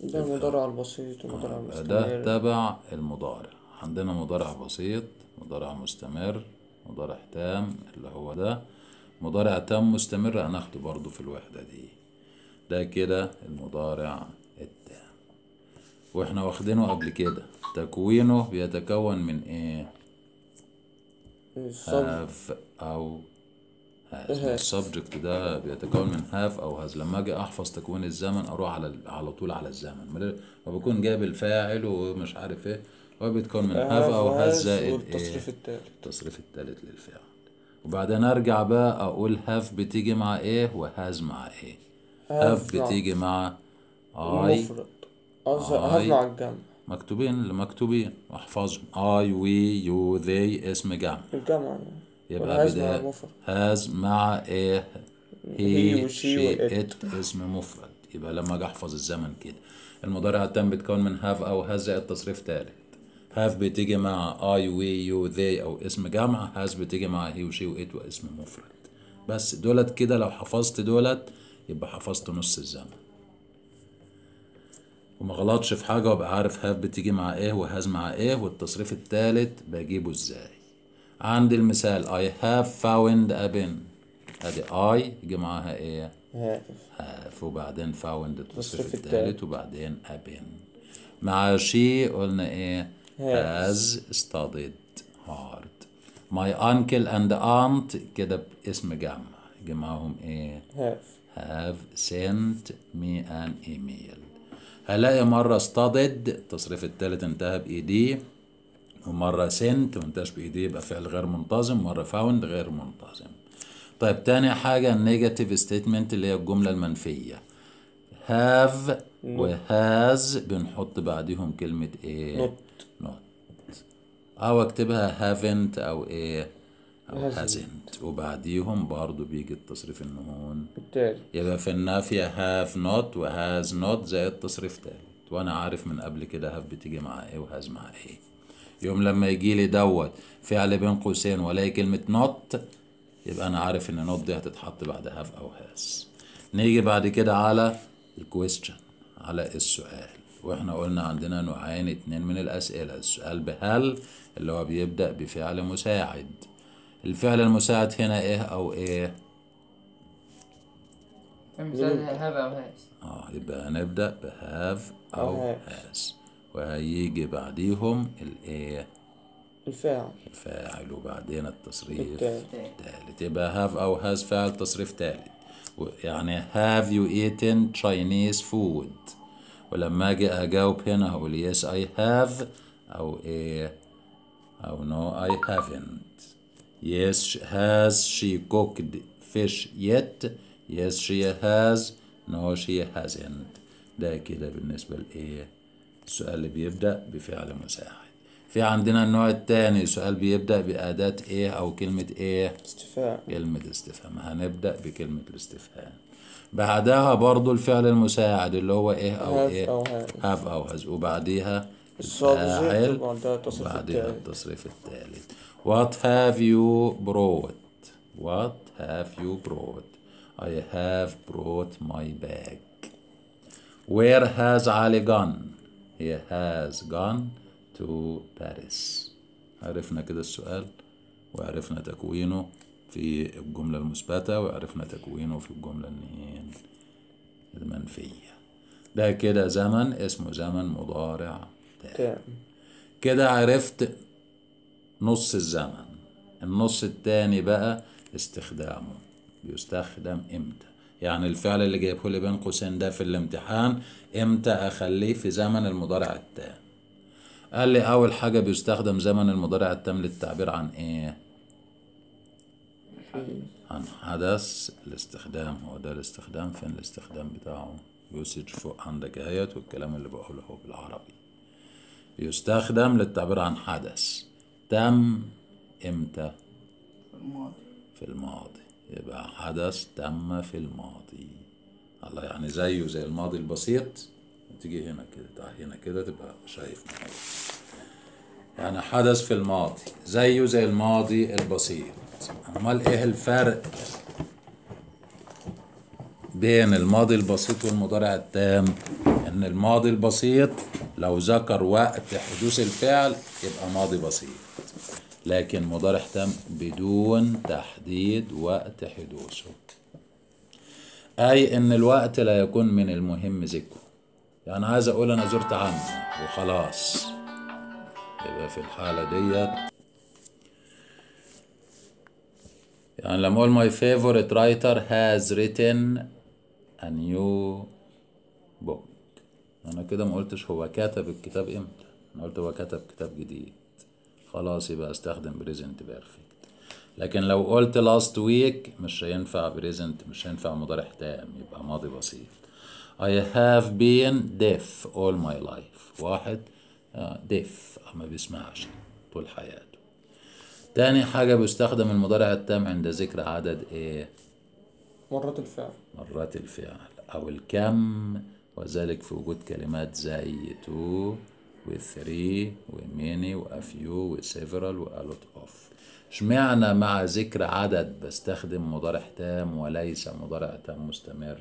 ده مضارع البسيط ومضارع ده المستمر تبع المضارع عندنا مضارع بسيط مضارع مستمر مضارع تام اللي هو ده مضارع تام مستمر هناخده برضو في الوحدة دي ده كده المضارع التام واحنا واخدينه قبل كده تكوينه بيتكون من ايه الصبر هاف او هاز السبجكت ده بيتكون من هاف او هاز لما اجي احفظ تكوين الزمن اروح على على طول على الزمن ما- ما بكون جايب الفاعل ومش عارف ايه هو بيتكون من هاف او هاز زائد ايه والتصريف التالت التصريف الثالث للفعل وبعدين ارجع بقى اقول هاف بتيجي مع ايه وهاز مع ايه هاف مع بتيجي مع اي المفرد قصدي هاف I. مع الجمع مكتوبين اللي مكتوبين واحفظهم اي وي يو ذي اسم جمع الجمع يعني يبقى والهاز مع بداية المفرد هاز مع ايه هي هي وشي شي وإت. ات اسم مفرد يبقى لما اجي احفظ الزمن كده المضارع التام بيتكون من هاف او هاز زائد تصريف ثالث هاف بتيجي مع اي وي يو ذي او اسم جمع هاز بتيجي مع هي وشي وات واسم مفرد بس دولت كده لو حفظت دولت يبقى حفظت نص الزمن وما غلطش في حاجة وابقى عارف هاف بتيجي مع ايه وهاز مع ايه والتصريف التالت بجيبه ازاي عندي المثال I have found a pen ادي I يجي معاها ايه هاف have وبعدين found التصريف التصريف التالت وبعدين a pen مع she قلنا ايه has studied hard my uncle and aunt كده باسم جمع يجي معاهم ايه هاف have sent me an email هلاقي مرة studied التصريف التالت انتهى بإيدي ومرة sent وانتهاش بإيدي يبقى فعل غير منتظم مرة found غير منتظم طيب تاني حاجة النيجاتيف ستيتمنت اللي هي الجملة المنفية have و has بنحط بعديهم كلمة ايه not not أو اكتبها haven't أو ايه أو hasn't. hasn't وبعديهم برضو بيجي التصريف النون التالت يبقى في النافية have not و has not زائد تصريف تالت وأنا عارف من قبل كده have بتيجي مع إيه و has مع إيه يوم لما يجي لي دوت فعل بين قوسين والاقي كلمة not يبقى أنا عارف إن not دي هتتحط بعد have أو has نيجي بعد كده على الكويستشن على السؤال واحنا قلنا عندنا نوعين اتنين من الأسئلة السؤال بهل اللي هو بيبدأ بفعل مساعد الفعل المساعد هنا ايه او ايه مثال هاف أو هاز اه يبقى هنبدأ بهاف أو أو has. هاز وهيجي بعديهم الايه الفاعل الفاعل وبعدين التصريف التالت. التالت يبقى هاف أو هاز فاعل تصريف تالت و- يعني have you eaten Chinese food ولما أجي أجاوب هنا هقول yes I have أو إيه أو no I haven't yes has she cooked fish yet yes she has no she hasn't ده كده بالنسبة لإيه السؤال اللي بيبدأ بفعل مساعد في عندنا النوع التاني سؤال بيبدأ بأداة إيه أو كلمة إيه استفهام كلمة استفهام هنبدأ بكلمة الاستفهام بعدها برضو الفعل المساعد اللي هو إيه أو هاف إيه أو هاز هاف أو هاز وبعديها السبجكت الفاعل وبعدها التصريف وبعدها التالت التصريف الثالث What have you brought? What have you brought? I have brought my bag. Where has Ali gone? He has gone to Paris. عرفنا كده السؤال وعرفنا تكوينه في الجملة المثبتة وعرفنا تكوينه في الجملة النهين المنفية ده كده زمن اسمه زمن مضارع تام تام كده عرفت نص الزمن النص التاني بقى استخدامه بيستخدم امتى يعني الفعل اللي جايبه لي بين قوسين ده في الامتحان امتى اخليه في زمن المضارع التام قال لي اول حاجة بيستخدم زمن المضارع التام للتعبير عن ايه عن حدث الاستخدام هو ده الاستخدام فين الاستخدام بتاعه يوسج فوق عندك اهيت والكلام اللي بقوله هو بالعربي يستخدم للتعبير عن حدث تم امتى الماضي في الماضي يبقى حدث تم في الماضي الله يعني زيه زي الماضي البسيط تيجي هنا كده تعال هنا كده تبقى شايف معايا يعني حدث في الماضي زيه زي الماضي البسيط امال ايه الفرق بين الماضي البسيط والمضارع التام ان الماضي البسيط لو ذكر وقت حدوث الفعل يبقى ماضي بسيط لكن مضارع تام بدون تحديد وقت حدوثه أي إن الوقت لا يكون من المهم ذكره يعني عايز أقول أنا زرت عمي وخلاص يبقى في الحالة ديت يعني لما أقول my favorite writer has written a new book أنا كده ما قلتش هو كتب الكتاب إمتى أنا قلت هو كتب كتاب جديد خلاص يبقى استخدم present perfect لكن لو قلت last week مش هينفع present مش هينفع مضارع تام يبقى ماضي بسيط I have been deaf all my life واحد آه، deaf ما بيسمعش طول حياته تاني حاجة بيستخدم المضارع التام عند ذكر عدد ايه مرات الفعل مرات الفعل أو الكم وذلك في وجود كلمات زي to وثري وميني وأفيو وسيفرال وألوت أوف اشمعنى مع ذكر عدد بستخدم مضارع تام وليس مضارع تام مستمر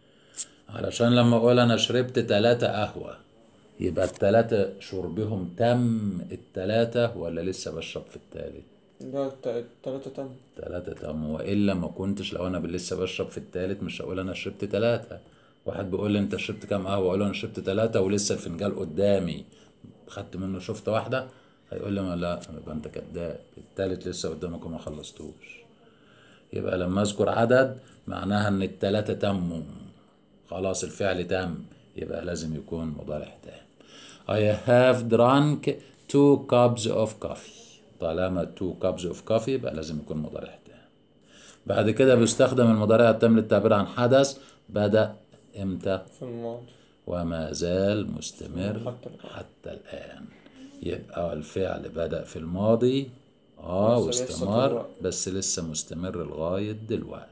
علشان لما أقول أنا شربت تلاتة قهوة يبقى التلاتة شربهم تم التلاتة ولا لسه بشرب في التالت ده الت- التلاتة تم تلاتة تم وإلا ما كنتش لو أنا لسه بشرب في التالت مش هقول أنا شربت تلاتة واحد بيقول لي أنت شربت كام قهوة أقول له أنا شربت تلاتة ولسه الفنجان قدامي خدت منه شفت واحدة هيقول لي ما لا يبقى أنت كداب التالت لسه قدامك وما خلصتوش يبقى لما أذكر عدد معناها إن التلاتة تموا خلاص الفعل تم يبقى لازم يكون مضارع تام I have drunk two cups of coffee طالما two cups of coffee يبقى لازم يكون مضارع تام بعد كده بيستخدم المضارع التام للتعبير عن حدث بدأ امتى في الماضي وما زال مستمر حتى الآن. حتى الآن يبقى الفعل بدأ في الماضي اه بس لسه واستمر دلوقتي. بس لسه مستمر لغاية دلوقتي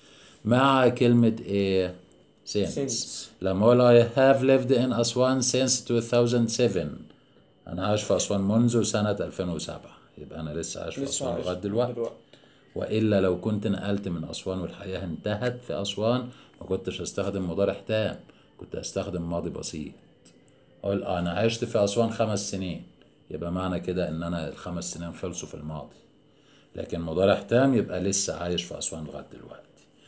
مع كلمة ايه since Since. لما اقول I have lived in أسوان since 2007 أنا عايش في أسوان منذ سنة 2007 يبقى أنا لسه عايش في لسه أسوان عايش لغاية دلوقتي دلوقتي والا لو كنت نقلت من اسوان والحياه انتهت في اسوان ما كنتش هستخدم مضارع تام كنت هستخدم ماضي بسيط اقول آه انا عشت في اسوان خمس سنين يبقى معنى كده ان انا الخمس سنين خلصوا في الماضي لكن مضارع تام يبقى لسه عايش في اسوان لغايه دلوقتي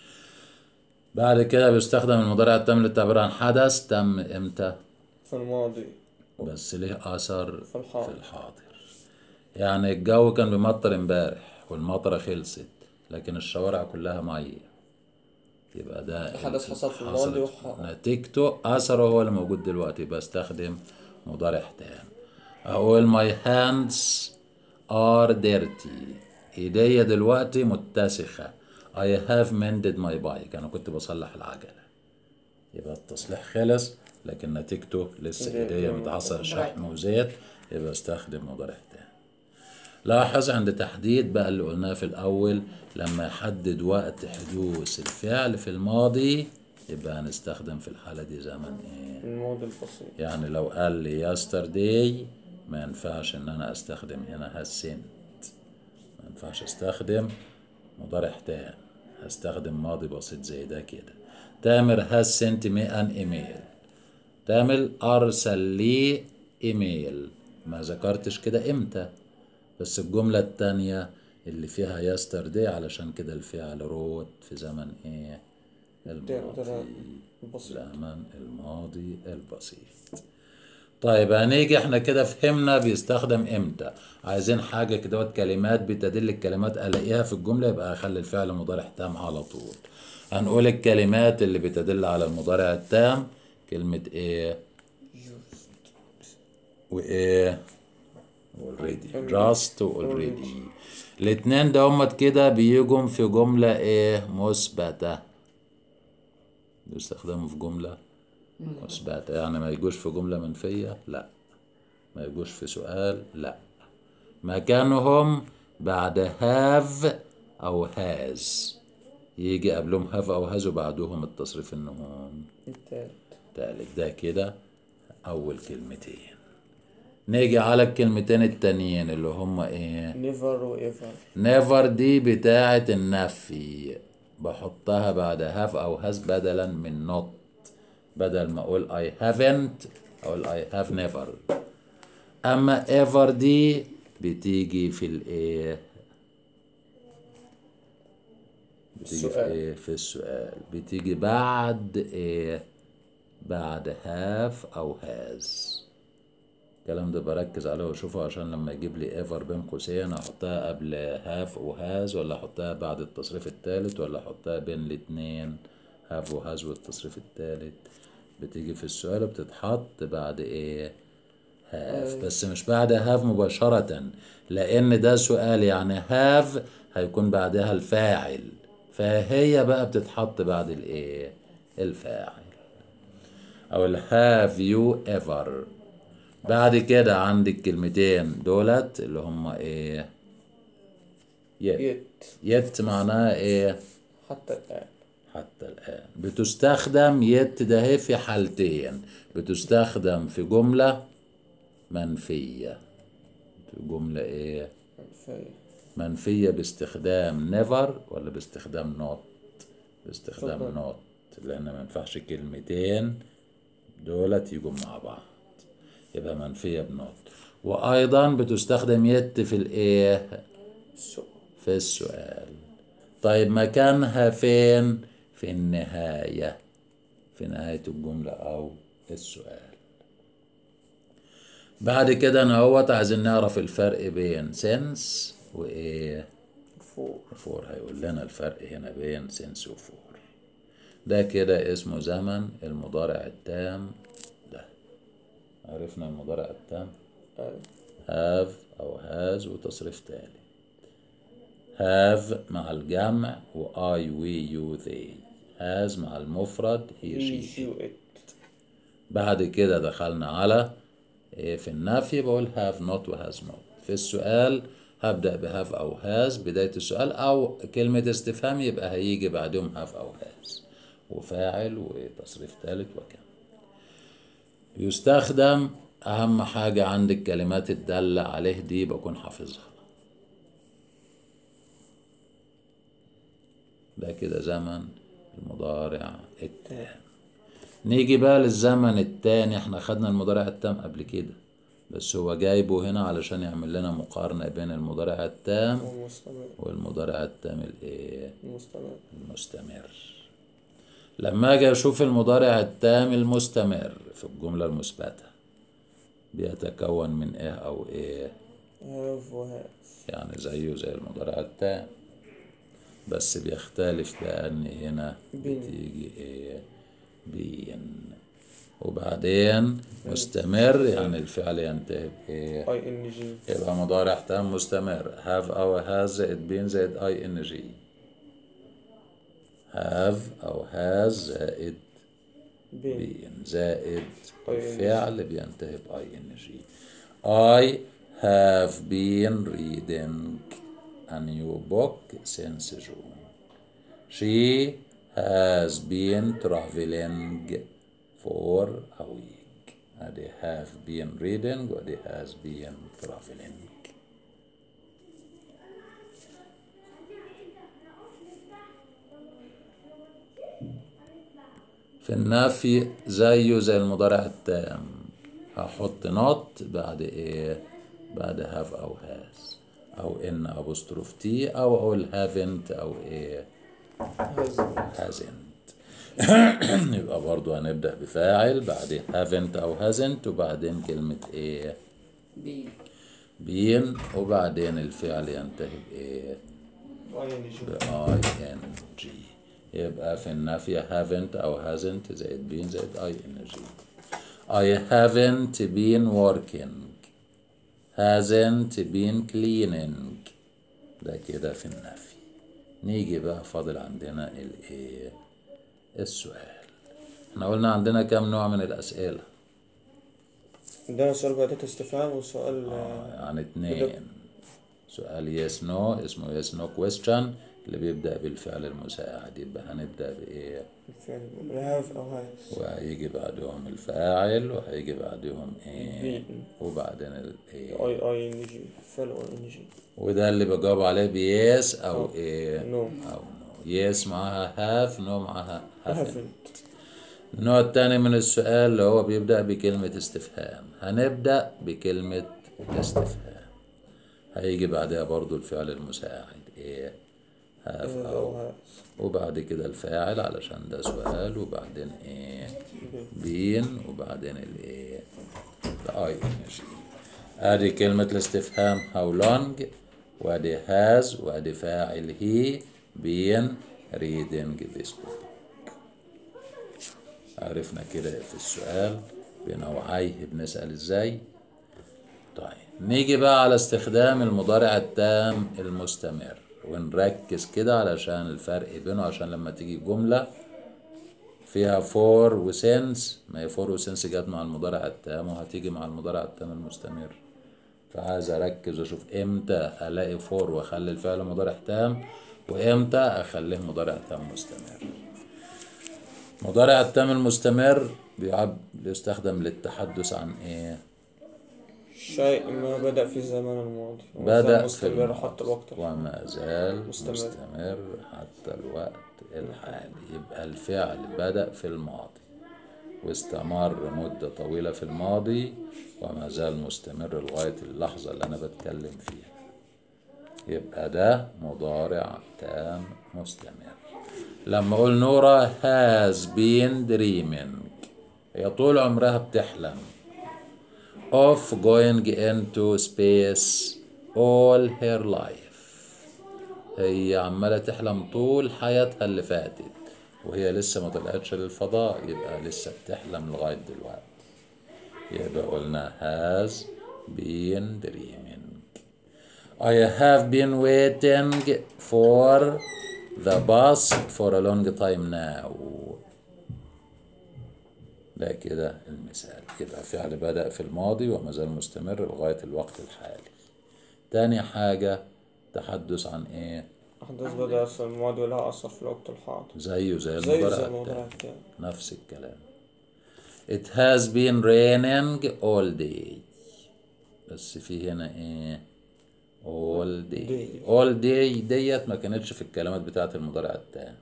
بعد كده بيستخدم المضارع التام للتعبير عن حدث تم امتى في الماضي بس ليه اثر في الحاضر. في الحاضر يعني الجو كان بيمطر امبارح والمطره خلصت لكن الشوارع كلها ميه يبقى ده حدث حصل في حصلت الماضي وح- نتيجته اثره هو اللي موجود دلوقتي بستخدم مضارع تام اقول my hands are dirty ايديا دلوقتي متسخة I have mended my bike انا كنت بصلح العجلة يبقى التصليح خلص لكن نتيجته لسه إيديا ايديا مم. متعصر شحم وزيت يبقى استخدم مضارع تام لاحظ عند تحديد بقى اللي قلناه في الأول لما يحدد وقت حدوث الفعل في الماضي يبقى هنستخدم في الحالة دي زمن ايه الماضي البسيط يعني لو قال لي yesterday ما ينفعش ان انا استخدم هنا هسنت ما ينفعش استخدم مضارع تام هستخدم ماضي بسيط زي ده كده تامر has sent me an email تامر ارسل لي ايميل ما ذكرتش كده امتى بس الجملة التانية اللي فيها yesterday علشان كده الفعل روت في زمن ايه ده الماضي البسيط زمن الماضي البسيط طيب هنيجي احنا كده فهمنا بيستخدم امتى عايزين حاجة كده كلمات بتدل الكلمات الاقيها في الجملة يبقى اخلي الفعل مضارع تام على طول هنقول الكلمات اللي بتدل على المضارع التام كلمة ايه وايه already just already الاتنين ده هما كده بيجوا في جملة ايه مثبتة بيستخدموا في جملة مثبتة يعني ما يجوش في جملة منفية لا ما يجوش في سؤال لا مكانهم بعد have أو has يجي قبلهم have أو has وبعدهم التصريف النون التالت تالت ده كده أول كلمتين نيجي على الكلمتين التانيين اللي هما ايه نيفر وايفر نيفر دي بتاعة النفي بحطها بعد have أو has بدلا من not بدل ما أقول I haven't أقول I have never أما ever دي بتيجي في الإيه بتيجي في السؤال. إيه في السؤال بتيجي بعد إيه بعد have أو has الكلام ده بركز عليه واشوفه عشان لما يجيب لي ايفر بين قوسين احطها قبل هاف وهاز ولا احطها بعد التصريف الثالث ولا احطها بين الاتنين هاف وهاز والتصريف الثالث بتيجي في السؤال بتتحط بعد ايه هاف بس مش بعد هاف مباشرة لان ده سؤال يعني هاف هيكون بعدها الفاعل فهي بقى بتتحط بعد الايه الفاعل او ال have you ever بعد كده عندك كلمتين دولت اللي هما ايه يت يت يت معناها ايه حتى الآن حتى الآن بتستخدم يت ده هي في حالتين بتستخدم في جملة منفية في جملة ايه منفية منفية باستخدام never ولا باستخدام not باستخدام اتفضل. not لأن ما ينفعش كلمتين دولت يجوا مع بعض يبقى منفية بنوت وأيضا بتستخدم يت في الإيه السؤال في السؤال طيب مكانها فين في النهاية في نهاية الجملة أو السؤال بعد كده أنا اهوت عايزين نعرف الفرق بين سنس وإيه فور فور هيقول لنا الفرق هنا بين سنس وفور ده كده اسمه زمن المضارع التام ده عرفنا المضارع التام أيوة. have أو has وتصريف تالي have مع الجمع و I we you they has مع المفرد he he she she it بعد كده دخلنا على إيه في النفي بقول have not و has not في السؤال هبدأ ب have أو has بداية السؤال أو كلمة استفهام يبقى هيجي بعدهم have أو has وفاعل وتصريف ثالث وكم يستخدم أهم حاجة عندك كلمات الدالة عليه دي بكون حافظها ده كده زمن المضارع التام نيجي بقى للزمن التاني احنا خدنا المضارع التام قبل كده بس هو جايبه هنا علشان يعمل لنا مقارنة بين المضارع التام والمستمر والمضارع التام الايه المستمر المستمر لما اجي اشوف المضارع التام المستمر في الجملة المثبتة بيتكون من ايه او ايه have و has يعني زيه زي المضارع التام بس بيختلف بأن هنا بين. بتيجي ايه بين وبعدين مستمر يعني الفعل ينتهي بايه I N G يبقى مضارع تام مستمر have أو has زائد been زائد اي ان جي have أو has زائد بين been زائد ING. فعل بينتهي باي ان جي I have been reading a new book since June She has been traveling for a week ادي have been reading وادي has been traveling في النفي زيه زي المضارع التام هحط not بعد ايه بعد have او has او ان ابوستروف تي او اقول haven't او ايه has hasn't يبقى برضو هنبدأ بفاعل بعدين haven't أو hasn't وبعدين كلمة إيه بي been وبعدين الفعل ينتهي بإيه I N G ب ing يبقى في النفي haven't أو hasn't زائد been زائد ing I haven't been working hasn't been cleaning ده كده في النفي نيجي بقى فاضل عندنا الايه السؤال احنا قلنا عندنا كام نوع من الأسئلة عندنا سؤال بأداة استفهام وسؤال آه، يعني اتنين سؤال yes no اسمه yes no question اللي بيبدأ بالفعل المساعد يبقى هنبدأ بإيه الفعل have أو has وهيجي بعدهم الفاعل وهيجي بعدهم إيه been وبعدين الإيه I I N G فعل I N G وده اللي بجاوب عليه بيس أو إيه no أو نو يس معاها هاف نو معاها هافن هافنت النوع التاني من السؤال اللي هو بيبدأ بكلمة استفهام هنبدأ بكلمة استفهام هيجي بعدها برضو الفعل المساعد ايه هاف أو او هاز وبعد كده الفاعل علشان ده سؤال وبعدين ايه بين وبعدين الايه الاي ماشي ادي كلمة الاستفهام how long وادي has وادي فاعل he بين reading this book عرفنا كده في السؤال بنوعيه بنسأل ازاي طيب نيجي بقى على استخدام المضارع التام المستمر ونركز كده علشان الفرق بينه عشان لما تيجي جملة فيها فور وسنس ما هي فور وسنس جت مع المضارع التام وهتيجي مع المضارع التام المستمر فعايز اركز واشوف امتى الاقي فور واخلي الفعل مضارع تام وامتى اخليه مضارع تام مستمر مضارع التام المستمر بيعب بيستخدم للتحدث عن ايه شيء ما بدأ في الزمن الماضي بدأ في مستمر الماضي حتى الوقت الحالي. وما زال مستمر. مستمر. مستمر حتى الوقت الحالي يبقى الفعل بدأ في الماضي واستمر مدة طويلة في الماضي وما زال مستمر لغاية اللحظة اللي أنا بتكلم فيها يبقى ده مضارع تام مستمر لما أقول نورا has been dreaming هي طول عمرها بتحلم of going into space all her life هي عمالة تحلم طول حياتها اللي فاتت وهي لسه ما طلعتش للفضاء يبقى لسه بتحلم لغاية دلوقتي يبقى قلنا has been dreaming I have been waiting for the bus for a long time now ده كده المثال يبقى فعل بدأ في الماضي وما زال مستمر لغاية الوقت الحالي تاني حاجة تحدث عن ايه أحداث بدأت في الماضي ولها أثر في الوقت الحاضر زيه زي زي المضارع زي الموضوع التاني التاني نفس الكلام It has been raining all day بس في هنا ايه all day Day. all day ديت ما كانتش في الكلمات بتاعت المضارع التام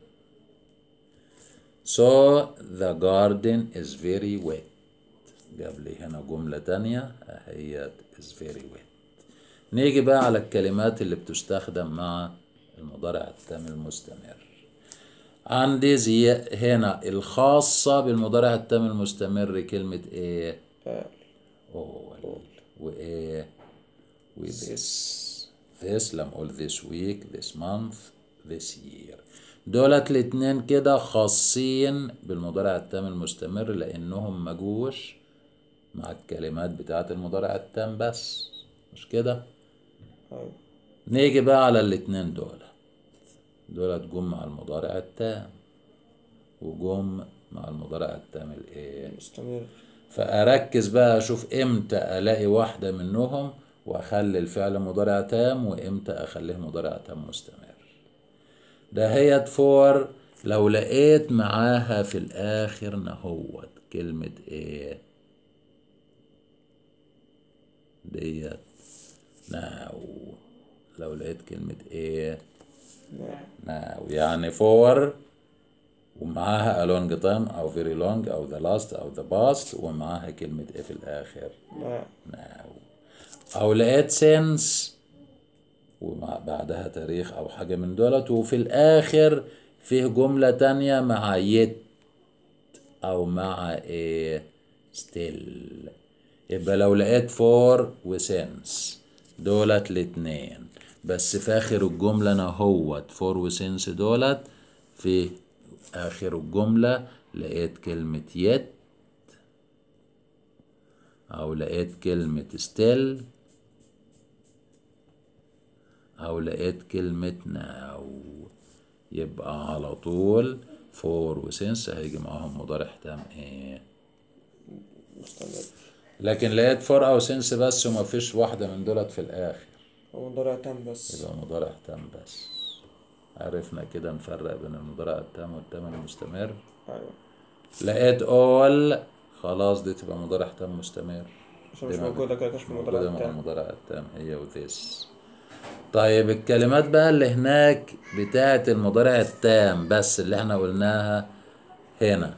So the garden is very wet جاب لي هنا جملة تانية هي is very wet نيجي بقى على الكلمات اللي بتستخدم مع المضارع التام المستمر عندي زي هنا الخاصة بالمضارع التام المستمر كلمة ايه آه، all وايه و this this لما اقول this week this month this year دولت الاتنين كده خاصين بالمضارع التام المستمر لانهم مجوش مع الكلمات بتاعت المضارع التام بس مش كده أيوة نيجي بقى على الاتنين دول دولت جم مع المضارع التام وجم مع المضارع التام الايه مستمر فأركز بقى أشوف إمتى ألاقي واحدة منهم وأخلي الفعل مضارع تام وإمتى أخليه مضارع تام مستمر دهيت فور لو لقيت معاها في الآخر نهوت كلمة إيه ديت ناو لو لقيت كلمة إيه نعم ناو يعني فور ومعاها a long time أو very long أو the last أو the past ومعاها كلمة إيه في الآخر نعم now أو لقيت since ومع بعدها تاريخ أو حاجة من دولت وفي الآخر فيه جملة تانية مع yet أو مع إيه still يبقى لو لقيت for و since دولت الاتنين بس في آخر الجملة أنا هوت for و since دولت في آخر الجملة لقيت كلمة yet أو لقيت كلمة still أو لقيت كلمة now يبقى على طول فور وسنس هيجي معاهم مضارع تام ايه مستمر لكن لقيت فور او سنس بس وما فيش واحدة من دولت في الآخر هو مضارع تام بس يبقى مضارع تام بس عرفنا كده نفرق بين المضارع التام والتام المستمر أيوة لقيت all خلاص دي تبقى مضارع تام مستمر عشان مش دي ما موجودة كده كانش في المضارع موجودة مع التام المضارع التام هي وذس طيب الكلمات بقى اللي هناك بتاعت المضارع التام بس اللي احنا قلناها هنا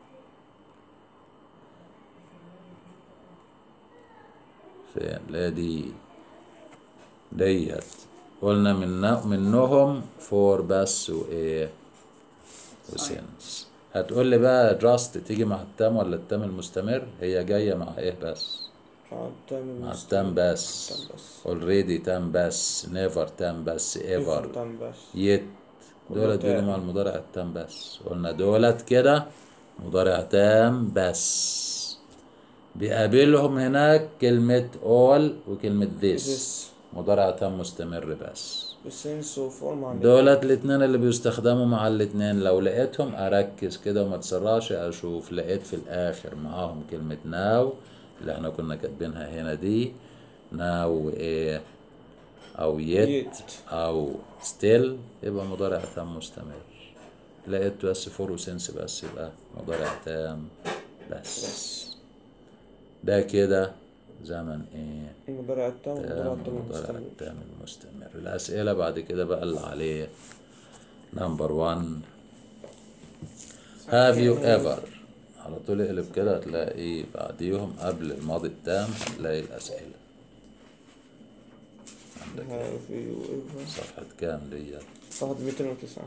فين لا دي ديت قلنا من منهم فور بس وايه وسنس هتقول لي بقى جاست تيجي مع التام ولا التام المستمر هي جايه مع ايه بس مع التام مع المست- التام بس تام بس اوريدي تام بس نيفر تام بس ايفر تام بس يت كله دولت بيجوا تام. مع المضارع التام بس قلنا دولت كده مضارع تام بس بيقابلهم هناك كلمة all وكلمة this this مضارع تام مستمر بس بسنس وفورم عندك دولت الاتنين اللي بيستخدموا مع الاتنين لو لقيتهم اركز كده وما تسرعش اشوف لقيت في الاخر معاهم كلمة ناو اللي احنا كنا كاتبينها هنا دي ناو ايه او يت Yet. او ستيل يبقى مضارع تام مستمر لقيت بس فور وسنس بس يبقى مضارع تام بس بس ده كده زمن ايه المضارع التام والمضارع تام التام المضارع المستمر التام المستمر الأسئلة بعد كده بقى اللي عليه نمبر 1 have you ever على طول اقلب كده هتلاقي بعديهم قبل الماضي التام هتلاقي الأسئلة عندك have you ever صفحة كام ديت صفحة 209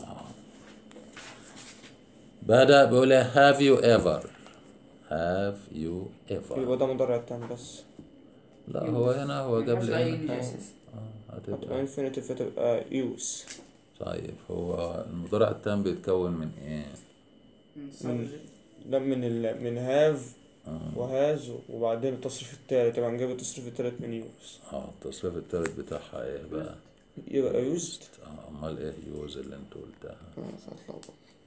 بدأ بيقول لي have you ever have you ever يبقى ده مضارع التام بس لا هو هنا هو جاب مش لي أي هنا إنجازات. آه، هتبقى هتبقى infinitive فتبقى use طيب هو المضارع التام بيتكون من ايه؟ من subject. ده من ال من have وهاز وبعدين التصريف التالت طبعا نجيب التصريف التالت من use اه التصريف التالت بتاعها ايه بقى؟ يبقى used آه، امال ايه يوز اللي انت قلتها آه، هتلخبط.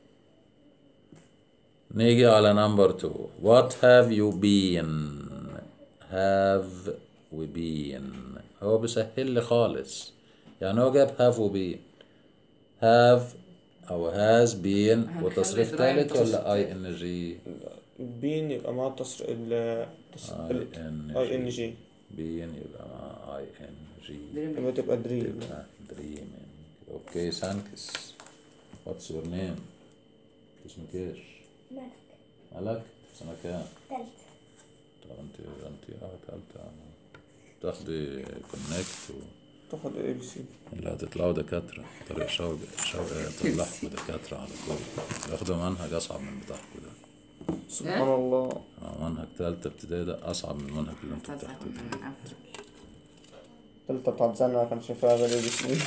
نيجي على نمبر 2 what have you been have و been هو بيسهل لي خالص يعني هو جاب have و been have او has been هنخلي وتصريف درايف تالت تصريف ولا اي ان جي بين يبقى مع التصريف ال اي ان اي ان جي بين يبقى مع اي ان جي Dreaming. يبقى تبقى دريم تبقى dreaming اوكي ثانكس واتس يور نيم اسمك ايش؟ ملك ملك سنة كام؟ تالت طب انت انت اه تالتة تاخدي كونكت و... تاخد اي بي سي اللي هتطلعوا دكاترة طريق شوق شوق طلعكوا دكاترة على طول ياخدوا منهج أصعب من بتاعكوا ده سبحان الله اه منهج تالتة ابتدائي ده أصعب من المنهج اللي انتوا بتاخدوه ده تالتة بتاعت سنة ما كانش فيها غير اي بي سي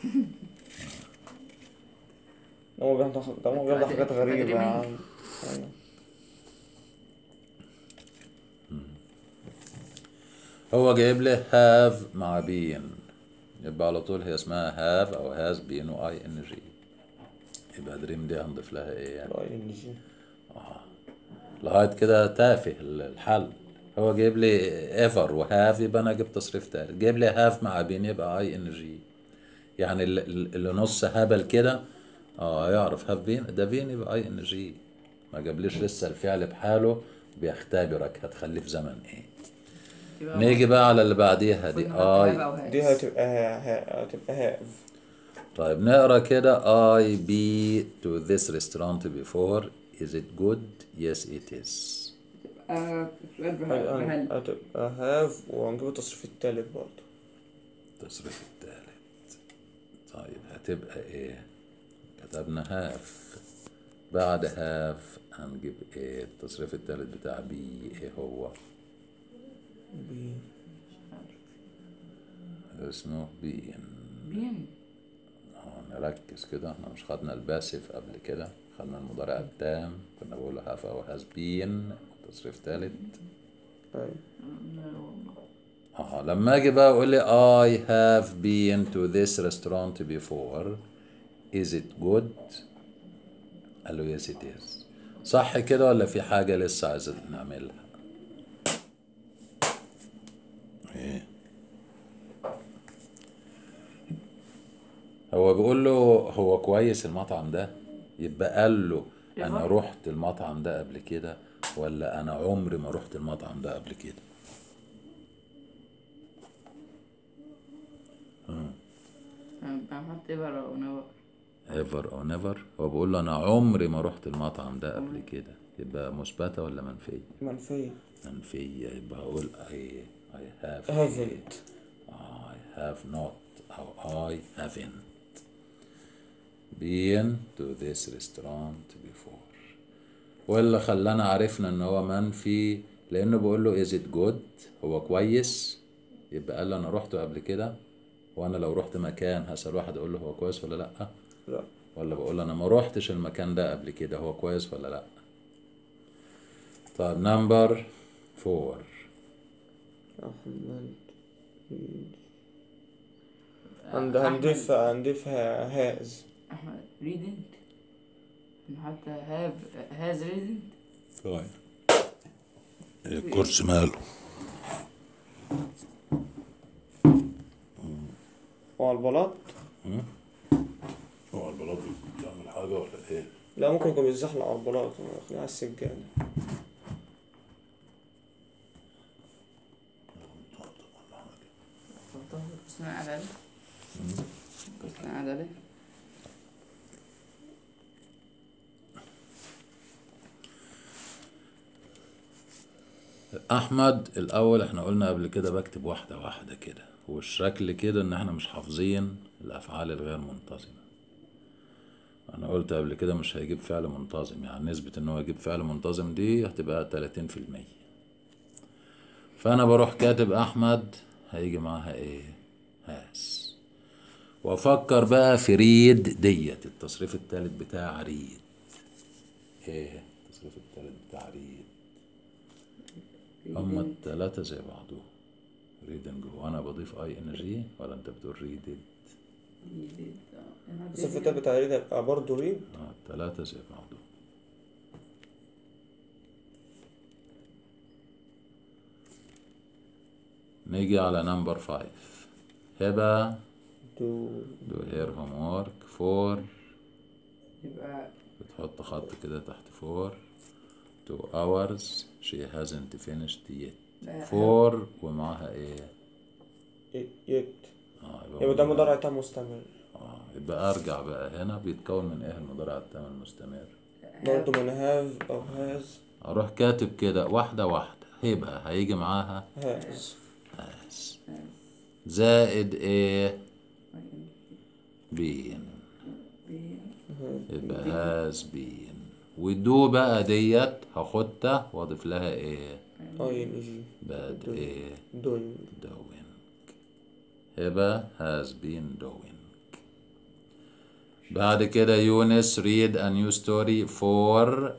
ده هو بياخد ده هو بياخد حاجات غريبة يا عم أيوة. هو جايب لي هاف مع بين يبقى على طول هي اسمها هاف أو هاز بين وأي إن جي يبقى دريم دي هنضيف لها إيه الاي ان جي لغاية كده تافه الحل هو جايب لي ايفر وهاف يبقى انا جبت تصريف تالت جايب لي هاف مع بين يبقى اي ان جي يعني اللي, اللي نص هبل كده اه يعرف هاف بين ده بين يبقى اي ان جي ما جابليش لسه الفعل بحاله بيختبرك هتخليه في زمن ايه نيجي بقى على اللي بعديها دي اي دي هتبقى ها ها هتبقى هاف طيب نقرا كده I be to this restaurant before is it good yes it is سؤال بهل هتبقى هاف وهنجيب التصريف التالت برضه التصريف التالت طيب هتبقى ايه كتبنا هاف بعد هاف هنجيب ايه التصريف التالت بتاع بي ايه هو بي اسمه بين بين اه نركز كده احنا مش خدنا الباسف قبل كده خدنا المضارع التام كنا بقول هاف او هاز بين تصريف تالت أيوة. اه لما اجي بقى اقول لي I have been to this restaurant before is it good قال له yes it is صح كده ولا في حاجة لسه عايز نعملها ايه هو بيقول له هو كويس المطعم ده يبقى قال له انا رحت المطعم ده قبل كده ولا انا عمري ما رحت المطعم ده قبل كده بحط ايفر او نيفر ever او never هو بيقول له انا عمري ما رحت المطعم ده قبل كده يبقى مثبتة ولا منفية منفية منفية يبقى اقول I I have haven't I have not أو I haven't been to this restaurant before واللي خلانا عرفنا ان هو منفي لانه بقول له is it good هو كويس يبقى قال له انا رحته قبل كده وانا لو رحت مكان هسأل واحد اقول له هو كويس ولا لا لا ولا بقول له انا ما روحتش المكان ده قبل كده هو كويس ولا لا طيب نمبر فور أحمد عند هنضيف هنضيف هاز احمد ريدنت حتى هاف هاز ريدنت طيب الكرسي ماله وعلى البلاط هو البلاط بيعمل حاجة ولا ايه؟ لا ممكن يكون بيتزحلق على البلاط خليه على السجادة بس انا قاعد عليه بس انا قاعد عليه احمد الاول احنا قلنا قبل كده بكتب واحده واحده كده والشكل كده ان احنا مش حافظين الافعال الغير منتظمه انا قلت قبل كده مش هيجيب فعل منتظم يعني نسبه ان هو يجيب فعل منتظم دي هتبقى 30% فانا بروح كاتب احمد هيجي معاها ايه هاس وافكر بقى في ريد ديت التصريف التالت بتاع ريد ايه التصريف التالت بتاع ريد هما التلاتة زي بعضهم ريدنج هو انا بضيف اي ان جي ولا انت بتقول ريدد الصف التالت بتاع ريد هيبقى برضه ريد اه التلاتة زي بعضهم نيجي على نمبر فايف هبة دو do her homework for يبقى بتحط خط كده تحت for two hours she hasn't finished yet لا، for ومعاها ايه يت اه يبقى ده مضارع تام مستمر اه يبقى ارجع بقى هنا بيتكون من ايه المضارع التام المستمر برضه من هاف أو هاز اروح كاتب كده واحدة واحدة هيبقى هيجي معاها هاز has زائد ايه بين يبقى has been ودو بقى ديت هاخدها واضيف لها ايه اي ان جي بقت ايه دوينج doing هبة has been doing بعد كده يونس read a new story for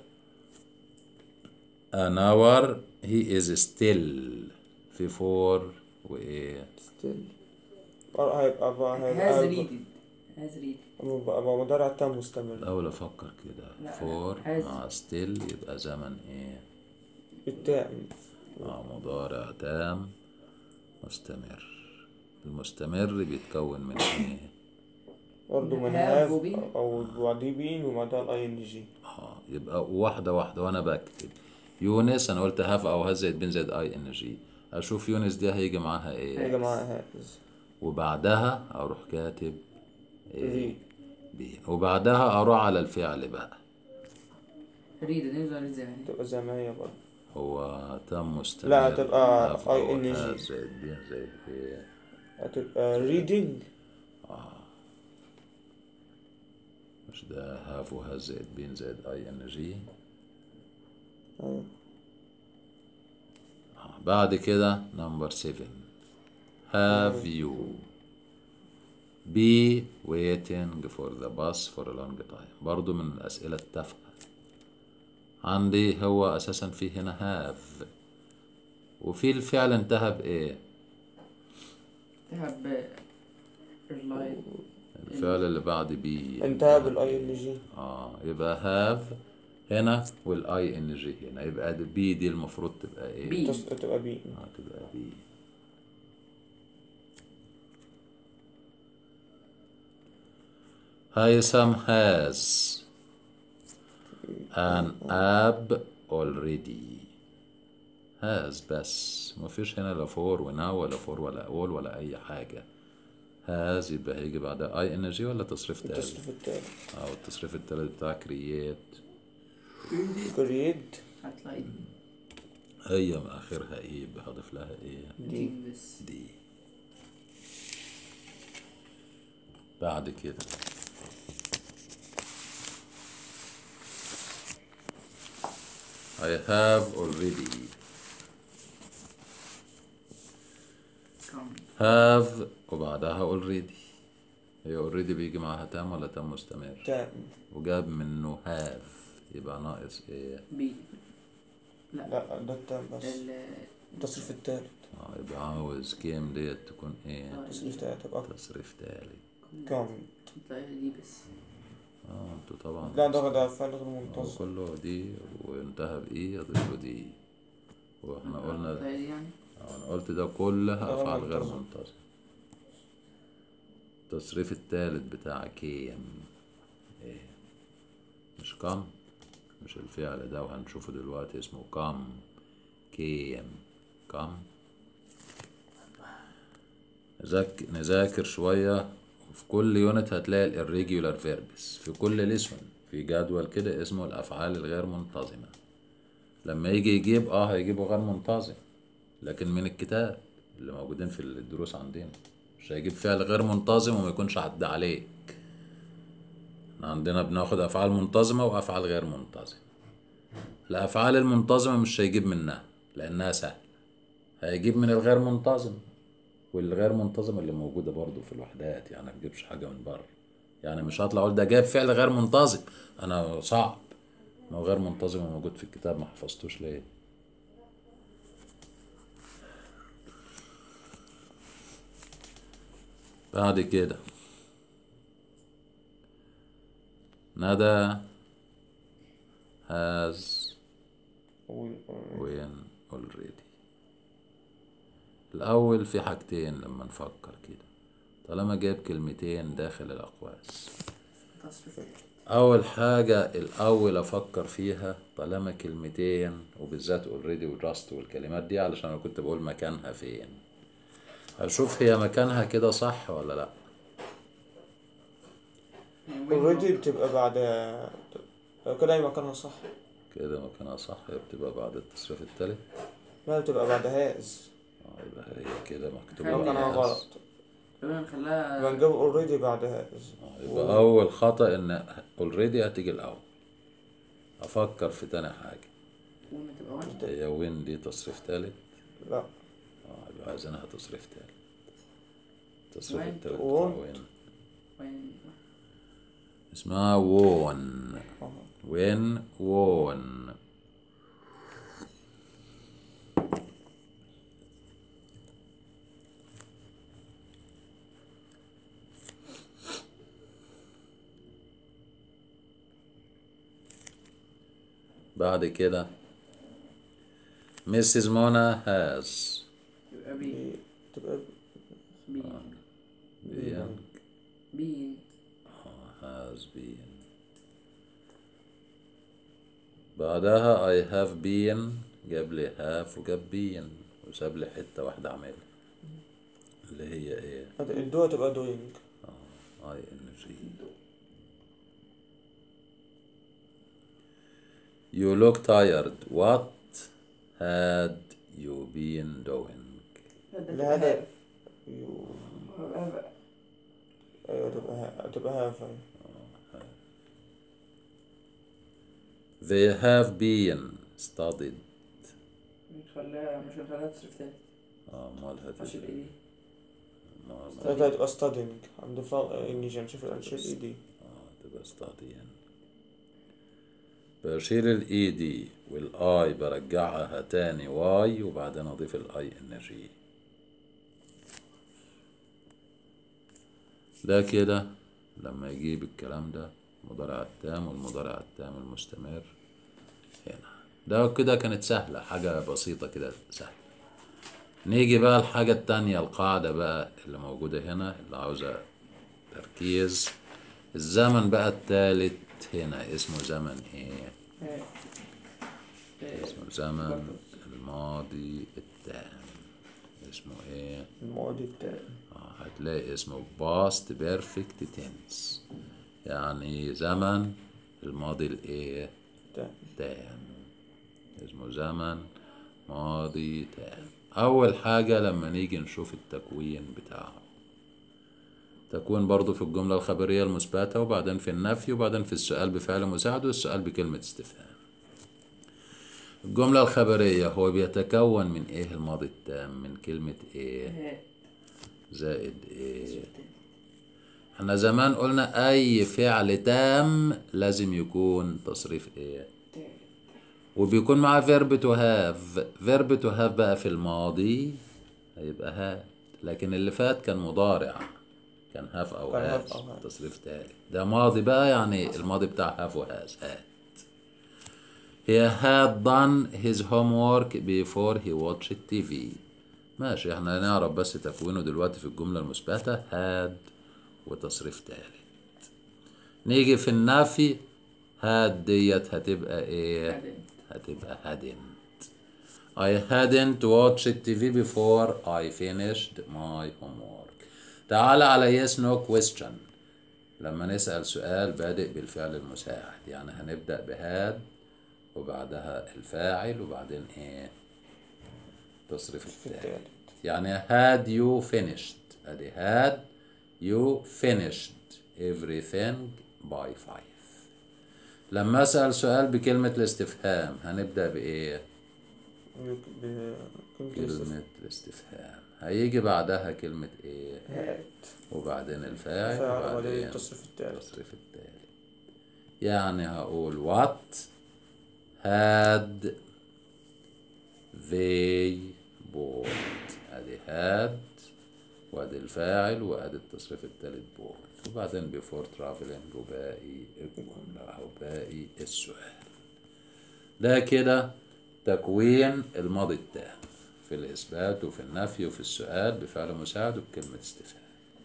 an hour he is still في for وإيه ستيل هيبقى بقى هاز هيبقى ريدد هاز ريدد بقى بقى مضارع تام مستمر الأول أفكر كده لا، for has. مع still يبقى زمن إيه التام مع مضارع تام مستمر المستمر بيتكون من إيه برضه من هاف هاف وبين. او بعديه بين وبعدها الاي ان جي اه يبقى واحدة واحدة وأنا بكتب يونس أنا قلت هاف أو هاز زائد بين زائد أي إن جي أشوف يونس دي هيجي معاها إيه هيجي معاها هاز وبعدها أروح كاتب إيه ريد. بين وبعدها أروح على الفعل بقى ريدد نفضل ريد زي ما هي تبقى زي ما هي برضه هو تم مستمر لا، هتبقى have أو ING. has زائد بين زائد إيه هتبقى ريدنج مش ده هاف وهاز زائد بين زائد أي إن جي ايوه بعد كده نمبر 7 have you be waiting for the bus for a long time برضو من الأسئلة التافهة عندي هو أساسا في هنا have وفي الفعل انتهى بإيه تهب اللايت الفعل اللي بعد بي انتهى بالاي ان جي اه يبقى have هنا والاي ان جي هنا يبقى بي دي المفروض تبقى ايه بي. تص- تبقى بي اه تبقى بي هيثم has an app already has بس مفيش هنا لا فور وناو ولا فور ولا اول ولا اي حاجة هاز يبقى هيجي بعدها اي ان جي ولا تصريف تالت التصريف التالت او التصريف التالت بتاع كرييت كرييد هتلاقي هي من اخرها ايه يبقى هضيف لها ايه دي بس دي بعد كده I have already كم have وبعدها already هي already بيجي معاها تام ولا تام مستمر تام وجاب منه have يبقى ناقص ايه بي لا لا ده التام بس ال التصريف التالت اه يبقى عاوز كام ديت تكون ايه التصريف التالت يبقى أكتر تصريف تالت كم هتلاقي دي بس اه انتوا طبعا لا ده ده فعل غير هو منتظم كله دي وانتهى بإيه يضيف له دي واحنا قلنا هتلاقي دي يعني اه انا قلت ده كلها غير افعال غير منتظم. منتظمة التصريف التالت بتاع كيم ايه مش كم مش الفعل ده وهنشوفه دلوقتي اسمه كم كيم كم نذاك- نذاكر شوية وفي كل يونت هتلاقي الirregular فيربس في كل ليسون في جدول كده اسمه الأفعال الغير منتظمة لما يجي يجيب اه هيجيبه غير منتظم لكن من الكتاب اللي موجودين في الدروس عندنا مش هيجيب فعل غير منتظم وما يكونش عدى عليك احنا عندنا بناخد أفعال منتظمة وأفعال غير منتظمة الأفعال المنتظمة مش هيجيب منها لأنها سهلة هيجيب من الغير منتظم والغير منتظمة اللي موجودة برضو في الوحدات يعني ما تجيبش حاجة من بره يعني مش هطلع اقول ده جاب فعل غير منتظم انا صعب ما هو غير منتظم وموجود في الكتاب ما حفظتوش ليه بعد كده ندى has when already الأول في حاجتين لما نفكر كده طالما جاب كلمتين داخل الأقواس تصريف تالت أول حاجة الأول أفكر فيها طالما كلمتين وبالذات اوريدي وجاست والكلمات دي علشان أنا كنت بقول مكانها فين أشوف هي مكانها كده صح ولا لأ يعني وين اوريدي بتبقى بعد لو كده أي مكانها صح كده مكانها صح هي بتبقى بعد التصريف التالت لا بتبقى بعد هاز اه يبقى هي كده مكتوبة خلي مكانها as. غلط تمام يبقى نخليها نجيب اوريدي بعد هاز آه، يبقى أول خطأ إن اوريدي هتيجي الأول أفكر في تاني حاجة وين تبقى وين هي وين دي تصريف تالت لا اه يبقى عايزينها تصريف تالت التصريف وين؟ التالت بتاع وون. وين وين اسمها وون آه. وين وون بعد كده Mrs. Mona has يبقى بي بي- تبقى بي been بي has been بعدها I have been جاب لي have وجاب been وساب لي حتة واحدة عاملها اللي هي ايه الدو هتبقى دوينج I N G You look tired what had you been doing اللي هذا يو ايوه تبقى ها- تبقى هاف They have been studied نخليها مش هنخليها تصريف تالت اه مالها عشان ايه دي ما- ده هتبقى ستادينج عند فا انجي نشوف الانشاء الاي دي اه تبقى studying بشيل الاي دي والاي برجعها تاني واي وبعدين اضيف الاي ان جي ده كده لما يجيب الكلام ده المضارع التام والمضارع التام المستمر هنا ده كده كانت سهلة حاجة بسيطة كده سهلة نيجي بقى الحاجة التانية القاعدة بقى اللي موجودة هنا اللي عاوزة تركيز الزمن بقى التالت هنا اسمه زمن ايه آه. آه. اسمه زمن الماضي التام اسمه ايه الماضي التاني آه هتلاقي اسمه past perfect tense يعني زمن الماضي الايه تام تام اسمه زمن ماضي تام أول حاجة لما نيجي نشوف التكوين بتاعه تكوين برضو في الجملة الخبرية المثبتة وبعدين في النفي وبعدين في السؤال بفعل مساعد والسؤال بكلمة استفهام الجملة الخبرية هو بيتكون من ايه الماضي التام من كلمة ايه هاد زائد ايه احنا زمان قلنا اي فعل تام لازم يكون تصريف ايه تالت وبيكون معاه فيرب تو هاف فيرب تو هاف بقى في الماضي هيبقى هاد لكن اللي فات كان مضارع كان هاف او كان هاز have أو have. تصريف تالت ده ماضي بقى يعني الماضي بتاع هاف وهاز هاد He had done his homework before he watched TV ماشي احنا نعرف بس تكوينه دلوقتي في الجملة المثبتة had وتصريف تالت نيجي في النفي had ديت هتبقى ايه hadn't. هتبقى hadn't I hadn't watched TV before I finished my homework تعال على yes no question لما نسأل سؤال بادئ بالفعل المساعد يعني هنبدأ بهاد وبعدها الفاعل وبعدين ايه تصريف في التالت التالت يعني had you finished ادي had you finished everything by five لما اسأل سؤال بكلمة الاستفهام هنبدأ بإيه؟ يك- ب- كلمة الاستف- كلمة الاستفهام هيجي بعدها كلمة إيه؟ هاد وبعدين الفاعل فاعل وبعدين وبعدين التصريف التالت التصريف التالت يعني هقول what had they bought ادي had وادي الفاعل وادي التصريف التالت bought وبعدين before traveling وباقي الجملة او باقي السؤال ده كده تكوين الماضي التام في الإثبات وفي النفي وفي السؤال بفعل مساعد وبكلمة استفهام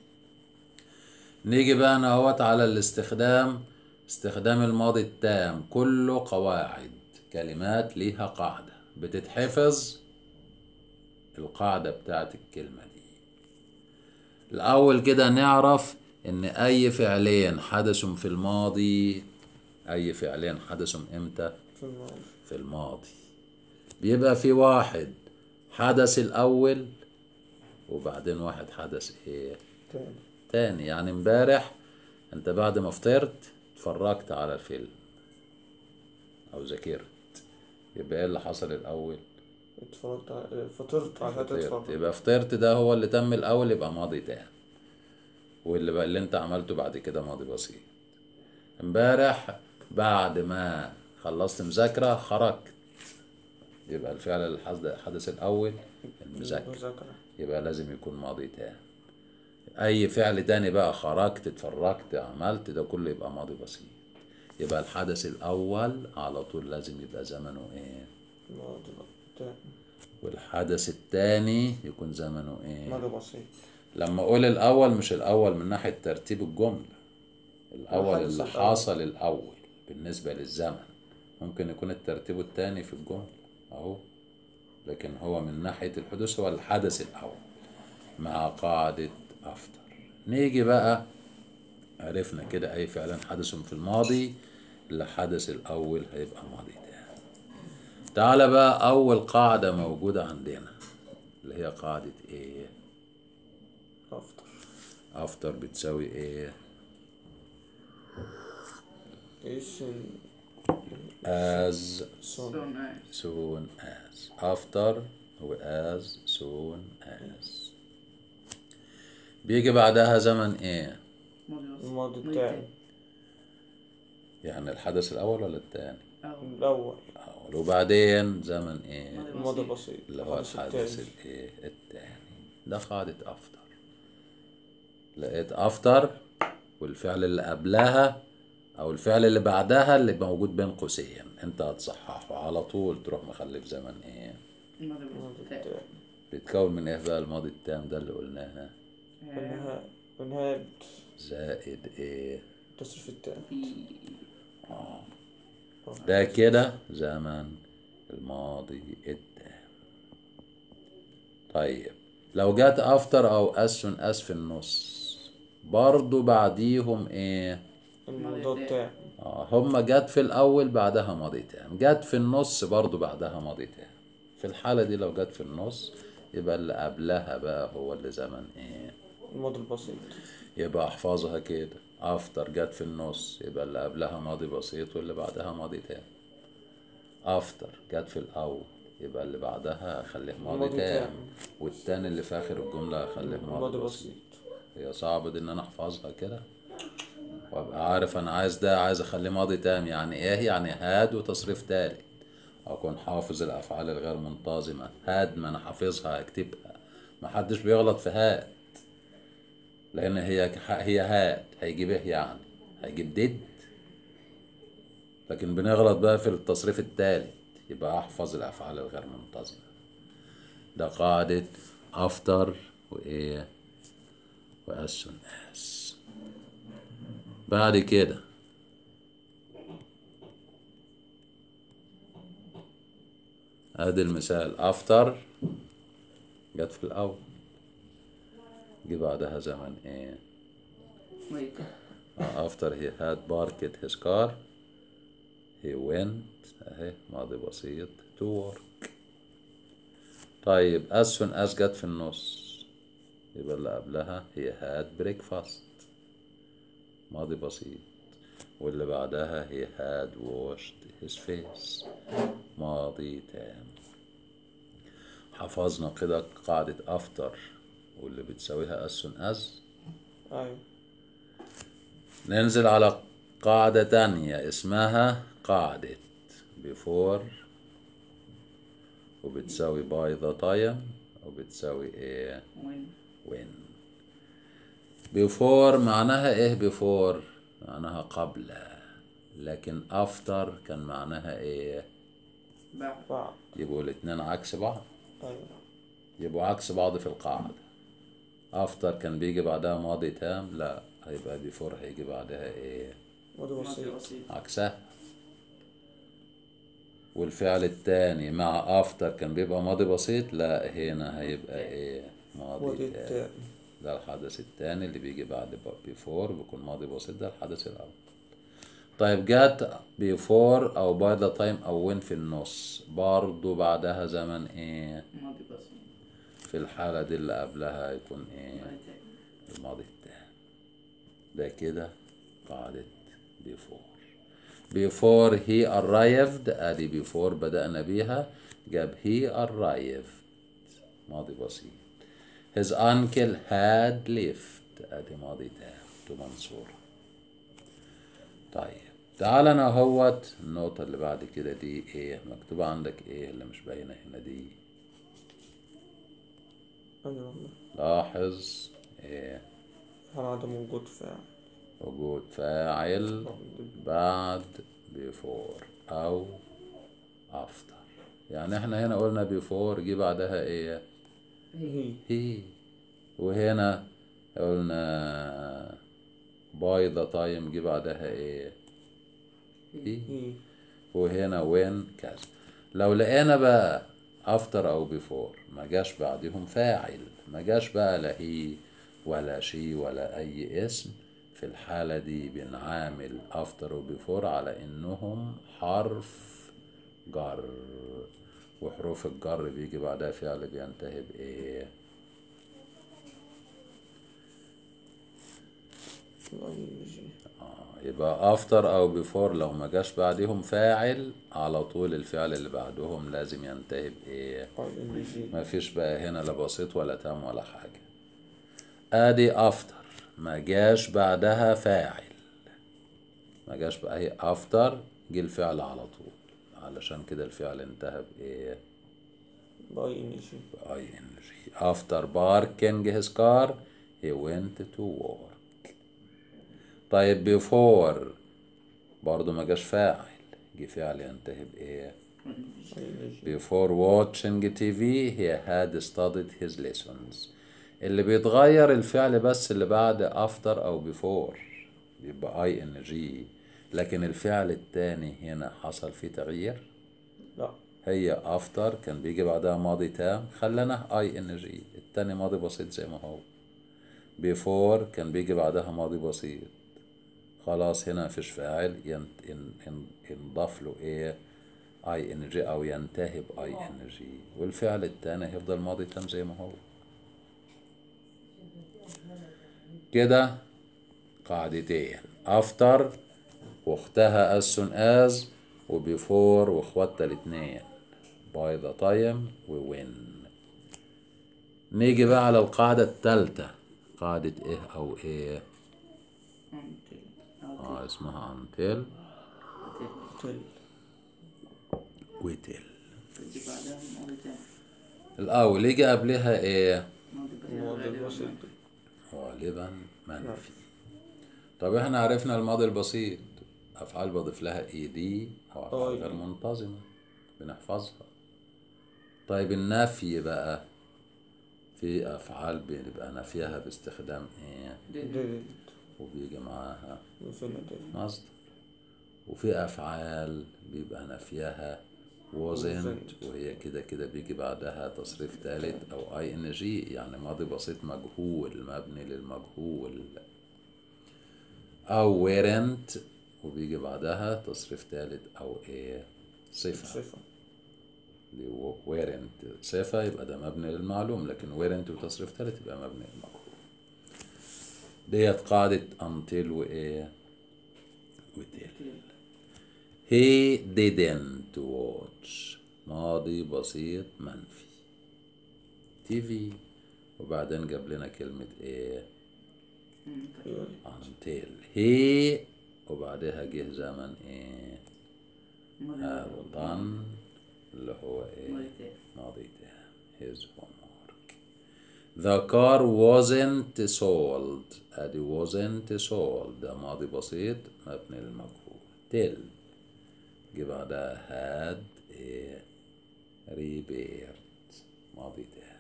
نيجي بقى نهوت على الاستخدام استخدام الماضي التام كله قواعد كلمات ليها قاعدة بتتحفظ القاعدة بتاعت الكلمة دي الأول كده نعرف إن أي فعلين حدثوا في الماضي أي فعلين حدثوا إمتى في الماضي في الماضي بيبقى في واحد حدث الأول وبعدين واحد حدث إيه تاني تاني يعني امبارح انت بعد ما فطرت اتفرجت على الفيلم او ذاكرت يبقى ايه اللي حصل الاول اتفرجت على فطرت على هات فطرت اتفرج يبقى فطرت ده هو اللي تم الاول يبقى ماضي تام واللي بقى اللي انت عملته بعد كده ماضي بسيط امبارح بعد ما خلصت مذاكرة خرجت يبقى الفعل اللي حدث- حدث الاول المذاكرة مذاكرة يبقى لازم يكون ماضي تام اي فعل تاني بقى خرجت اتفرجت عملت ده كله يبقى ماضي بسيط يبقى الحدث الاول على طول لازم يبقى زمنه ايه ماضي تاني والحدث التاني يكون زمنه ايه ماضي بسيط لما اقول الاول مش الاول من ناحية ترتيب الجملة الاول الحدث اللي الأول. حصل الاول بالنسبة للزمن ممكن يكون الترتيب التاني في الجملة اهو لكن هو من ناحية الحدوث هو الحدث الاول مع قاعدة أفتر نيجي بقى عرفنا كده أي فعل حدث في الماضي اللي حدث الأول هيبقى ماضي تاني تعالى بقى أول قاعدة موجودة عندنا اللي هي قاعدة إيه أفطر أفتر بتساوي إيه إيش as صون soon as soon as after هو as soon as بيجي بعدها زمن إيه ماضي بسيط الماضي ماضي التاني تاني. يعني الحدث الأول ولا التاني أو الأول الأول وبعدين زمن إيه ماضي الماضي بسيط. بسيط اللي هو الحدث الحدث التاني. الايه التاني ده قاعدة أفطر لقيت أفطر والفعل اللي قبلها أو الفعل اللي بعدها اللي موجود بين قوسين أنت هتصححه على طول تروح مخلف زمن إيه ماضي الماضي بسيط تاني. التاني بيتكون من إيه بقى الماضي التام ده اللي قلناها آه، ونهاية ونهاية زائد إيه التصريف التاني في ده كده زمن الماضي التام طيب لو جت افتر او as soon as في النص برضو بعديهم ايه الموضوع بتاعي آه هما جت في الاول بعدها ماضي تام جت في النص برضو بعدها ماضي تام في الحالة دي لو جت في النص يبقى اللي قبلها بقى هو اللي زمن ايه الماضي البسيط يبقى احفظها كده افتر جت في النص يبقى اللي قبلها ماضي بسيط واللي بعدها ماضي تام افتر جت في الاول يبقى اللي بعدها اخليه ماضي ماضي تام تام. والتاني اللي في اخر الجملة اخليه ماضي ماضي بسيط بسيط هي صعبة دي ان انا احفظها كده وابقى عارف انا عايز ده عايز اخليه ماضي تام يعني ايه يعني هاد وتصريف تالت اكون حافظ الافعال الغير منتظمة هاد ما انا حافظها اكتبها ما حدش بيغلط في هاد لان هي هي هاد هيجيب ايه يعني هيجيب ديد لكن بنغلط بقى في التصريف التالت يبقى احفظ الافعال الغير منتظمة ده قاعدة افتر وايه وas soon as بعد كده ادي المثال افتر جت في الاول جه بعدها زمن ايه ويت after he had parked his car he went اهي ماضي بسيط to work طيب as soon as جت في النص يبقى اللي قبلها هي had breakfast ماضي بسيط واللي بعدها هي had washed his face ماضي تام حفظنا كده قاعدة after واللي بتساويها as soon as أيوة ننزل على قاعدة تانية اسمها قاعدة before وبتساوي by the time وبتساوي ايه وين when before معناها ايه before معناها قبل لكن after كان معناها ايه بعد بعد يبقوا الاتنين عكس بعض أيوة يبقوا عكس بعض في القاعدة after كان بيجي بعدها ماضي تام لا هيبقى before هيجي بعدها ايه ماضي ماضي بسيط بسيط عكسها والفعل التاني مع افتر كان بيبقى ماضي بسيط لا هنا هيبقى ايه ماضي ماضي تاني تاني ده الحدث التاني اللي بيجي بعد بيفور بيكون ماضي بسيط ده الحدث الاول طيب جات بيفور او باي ذا تايم او وين في النص برضو بعدها زمن ايه ماضي بسيط في الحالة دي اللي قبلها يكون ايه ماضي تاني الماضي التام ده كده قاعدة before before he arrived ادي before بدأنا بيها جاب he arrived ماضي بسيط his uncle had left ادي ماضي تام تو منصور طيب تعال انا اهوت النقطة اللي بعد كده دي ايه مكتوبة عندك ايه اللي مش باينة هنا دي أيوة والله لاحظ ايه حال عدم وجود فاعل وجود فاعل بعد before أو after يعني احنا هنا قلنا before جه بعدها ايه هي هي وهنا قلنا by the time جه بعدها ايه هي هي وهنا وين كذا لو لقينا بقى after او before ما جاش بعدهم فاعل ما جاش بقى لا هي ولا شي ولا اي اسم في الحالة دي بنعامل after و before على انهم حرف جر وحروف الجر بيجي بعدها فعل بينتهي بايه الأي جي آه، يبقى after او before لو ما جاش بعدهم فاعل على طول الفعل اللي بعدهم لازم ينتهي بايه أي إن جي ما فيش بقى هنا لا بسيط ولا تام ولا حاجة ادي افتر ما جاش بعدها فاعل ما جاش بقى هي افتر جه الفعل على طول علشان كده الفعل انتهى بايه باي إن جي باي ان جي after parking his car he went to work طيب before برضه ما جاش فاعل جه فعل ينتهي بايه أي إن جي Before watching TV he had studied his lessons اللي بيتغير الفعل بس اللي بعد after أو before يبقى ing لكن الفعل التاني هنا حصل فيه تغيير لا هي افتر كان بيجي بعدها ماضي تام خلينا اي ان جي التاني ماضي بسيط زي ما هو بيفور كان بيجي بعدها ماضي بسيط خلاص هنا مفيش فاعل ين- ين- ين- ينضاف له ايه اي ان جي او ينتهي باي ان جي والفعل التاني هيفضل ماضي تام زي ما هو كده قاعدتين افتر واختها as soon as وبيفور واخواتها الاتنين by the time ووين نيجي بقى على القاعدة التالتة قاعدة ايه او ايه until أو اه اسمها until تل وتل تجي بعدها ماضي تاني الاول يجي قبلها ايه ماضي بسيط الماضي غالباً البسيط غالبا منفي طب احنا عرفنا الماضي البسيط افعال بضيف لها اي دي او افعال أي. غير منتظمه بنحفظها طيب النفي بقى في افعال بنبقى نافيها باستخدام ايه ديد وبيجي معاها انفينيتيف مصدر وفي افعال بيبقى نافيها wasn't wasn't. وهي كده كده بيجي بعدها تصريف ثالث او اي ان جي يعني ماضي بسيط مجهول مبني للمجهول او weren't وبيجي بعدها تصريف ثالث او ايه صفة صفة اللي هو weren't صفة يبقى ده مبني للمعلوم لكن weren't وتصريف ثالث يبقى مبني للمجهول ديت قاعدة until وإيه وتل he didn't watch ماضي بسيط منفي تي في وبعدين جاب لنا كلمة ايه until he وبعدها جه زمن ايه have done اللي هو ايه ماضي تاني ماضي تام his homework the car wasn't sold ادي wasn't sold ده ماضي بسيط مبني للمجهول till جه بعدها had a repaired ماضي تام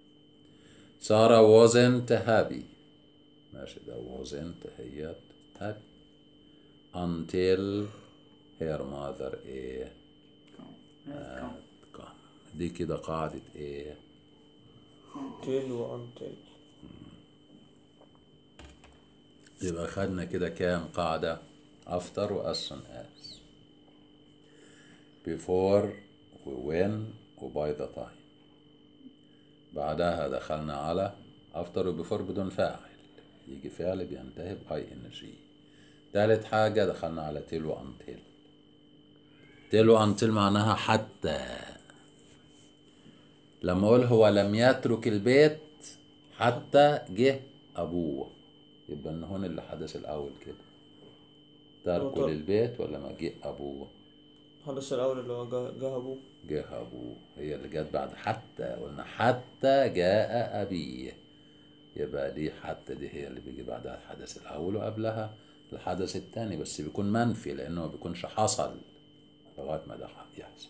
سارة wasn't happy ماشي ده wasn't هي happy until her mother ايه كم كم دي كده قاعدة ايه تيل وانتل يبقى خدنا كده كام قاعدة after و as soon as before و when و by the time بعدها دخلنا على after و before بدون فاعل يجي فعل بينتهي ب ing تالت حاجة دخلنا على till و until till و until معناها حتى لما اقول هو لم يترك البيت حتى جه ابوه يبقى ان هون اللي حدث الاول كده تركه طب- للبيت ولا ما جه ابوه الحدث الأول اللي هو جه جه أبوه جه ابوه هي اللي جت بعد حتى قلنا حتى جاء ابيه يبقى دي حتى دي هي اللي بيجي بعدها الحدث الاول وقبلها الحدث الثاني بس بيكون منفي لانه ما بيكونش حصل لغايه ما ده يحصل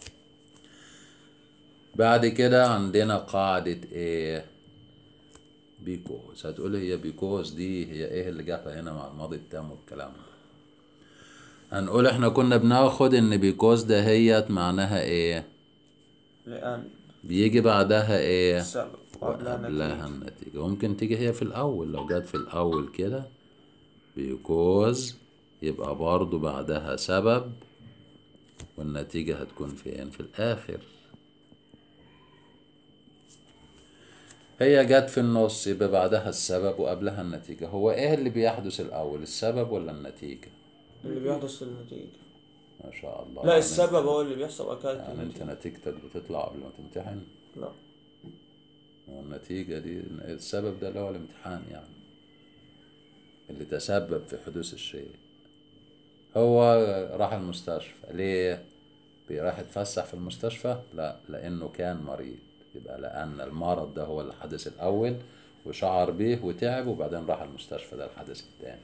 بعد كده عندنا قاعدة ايه بيكوز هتقول هي بيكوز دي هي ايه اللي جابها هنا مع الماضي التام والكلام ده هنقول احنا كنا بناخد ان بيكوز ده هي معناها ايه لأن بيجي بعدها ايه السبب وقبلها وقبلها نتيجة النتيجة ممكن تيجي هي في الأول لو جت في الأول كده بيكوز يبقى برضو بعدها سبب والنتيجة هتكون فين في الآخر هي جت في النص يبقى بعدها السبب وقبلها النتيجة هو ايه اللي بيحدث الأول السبب ولا النتيجة اللي بيحدث النتيجة ما شاء الله لا يعني السبب هو اللي بيحصل أكاد يعني انت نتيجتك بتطلع قبل ما تمتحن لا والنتيجة دي السبب ده اللي هو الامتحان يعني اللي تسبب في حدوث الشيء هو راح المستشفى ليه؟ بي- راح يتفسح في المستشفى؟ لا لأنه كان مريض يبقى لأن المرض ده هو الحدث الأول وشعر بيه وتعب وبعدين راح المستشفى ده الحدث الثاني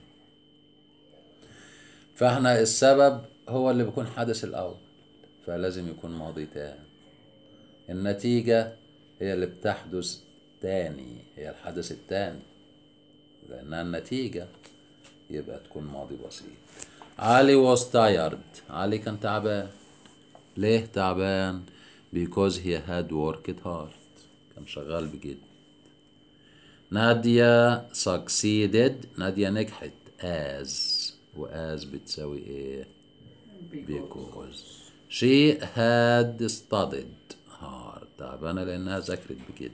فاحنا السبب هو اللي بيكون حدث الأول فلازم يكون ماضي تاني النتيجة هي اللي بتحدث تاني هي الحدث التاني لأنها النتيجة يبقى تكون ماضي بسيط علي was tired علي كان تعبان ليه تعبان because he had worked hard كان شغال بجد نادية succeeded نادية نجحت as وas بتساوي ايه because she had studied hard تعبانة لأنها ذاكرت بجد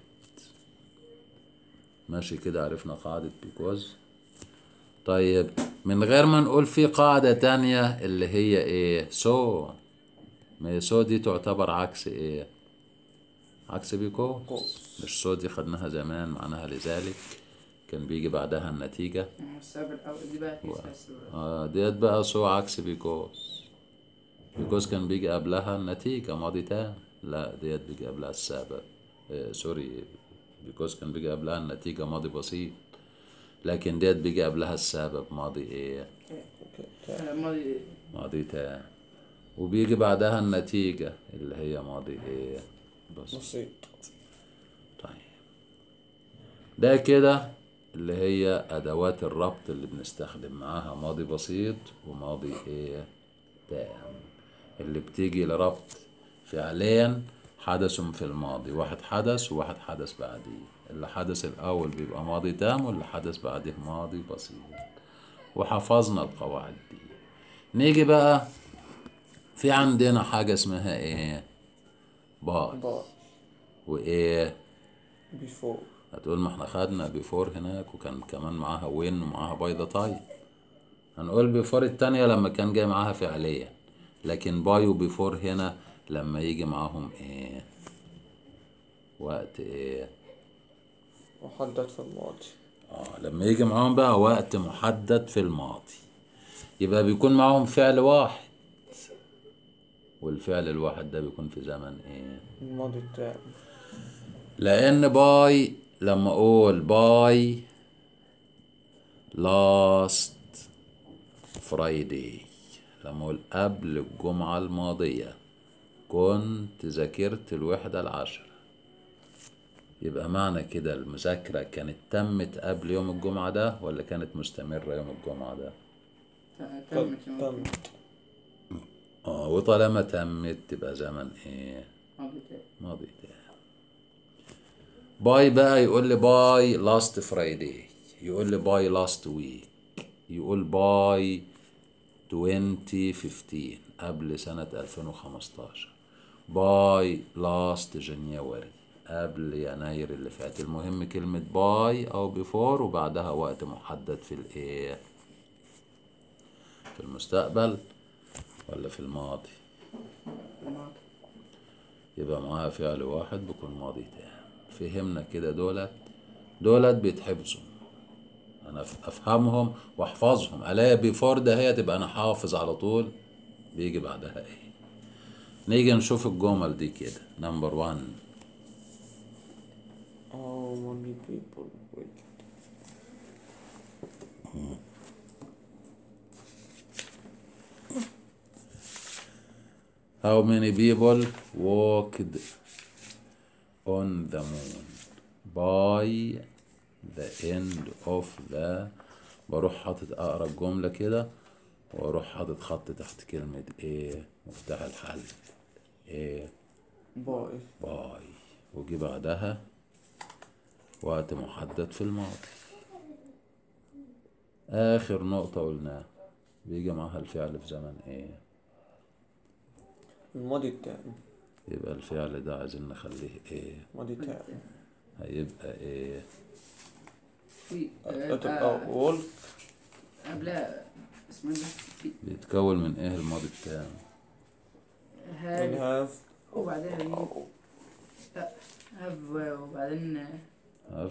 ماشي كده عرفنا قاعدة because طيب من غير ما نقول في قاعدة تانية اللي هي ايه so ما هي so دي تعتبر عكس ايه عكس بيكوز مش so دي خدناها زمان معناها لذلك كان بيجي بعدها النتيجة السبب الأول دي بقى في اسمها السبب آه ديت بقى سو عكس بيكوز بيكوز كان بيجي قبلها النتيجة ماضي تام لا ديت بيجي قبلها السبب آه سوري بيكوز كان بيجي قبلها النتيجة ماضي بسيط لكن ديت بيجي قبلها السبب ماضي ايه اوكي ماضي ماضي تام وبيجي بعدها النتيجة اللي هي ماضي ايه بسيط بسيط طيب ده كده اللي هي أدوات الربط اللي بنستخدم معاها ماضي بسيط وماضي إيه تام اللي بتيجي لربط فعليا حدث في الماضي واحد حدث وواحد حدث بعديه اللي حدث الأول بيبقى ماضي تام واللي حدث بعديه ماضي بسيط وحفظنا القواعد دي نيجي بقى في عندنا حاجة اسمها ايه باي بار وايه بيفور هتقول ما احنا خدنا بيفور هناك وكان كمان معاها وين ومعاها باي طيب هنقول بيفور التانية لما كان جاي معاها فعليا لكن باي وبيفور هنا لما يجي معاهم ايه وقت ايه محدد في الماضي اه لما يجي معاهم بقى وقت محدد في الماضي يبقى بيكون معاهم فعل واحد والفعل الواحد ده بيكون في زمن ايه الماضي التام لان باي لما اقول باي لاست فرايداي لما اقول قبل الجمعة الماضية كنت ذاكرت الوحدة العشرة يبقى معنى كده المذاكرة كانت تمت قبل يوم الجمعة ده ولا كانت مستمرة يوم الجمعة ده تمت تمت اه وطالما تمت تبقى زمن ايه ماضي تاني ماضي تام باي بقى يقول لي باي لاست فرايداي يقول لي باي لاست ويك يقول باي 2015 قبل سنة 2015 باي لاست جانيوري قبل يناير اللي فات المهم كلمة باي أو بيفور وبعدها وقت محدد في الإيه في المستقبل ولا في الماضي ماضي يبقى معاها فعل واحد بيكون ماضي تام فهمنا كده دولت دولت بيتحفظوا انا أف- افهمهم واحفظهم الاقي بيفور ده هي تبقى انا حافظ على طول بيجي بعدها ايه نيجي نشوف الجمل دي كده نمبر 1 How many people wait How many people walked on the moon by the end of the بروح حاطط اقرا الجملة كده واروح حاطط خط تحت كلمة ايه مفتاح الحل ايه باي باي وجي بعدها وقت محدد في الماضي آخر نقطة قلناها بيجي معاها الفعل في زمن ايه الماضي التام يبقى الفعل ده عايزين نخليه ايه ماضي تام هيبقى ايه في هتبقى وول قبلها اسمه ده في بيتكون من ايه الماضي التام من هاد هاف وبعدين بيجي لا هاف وبعدين هاف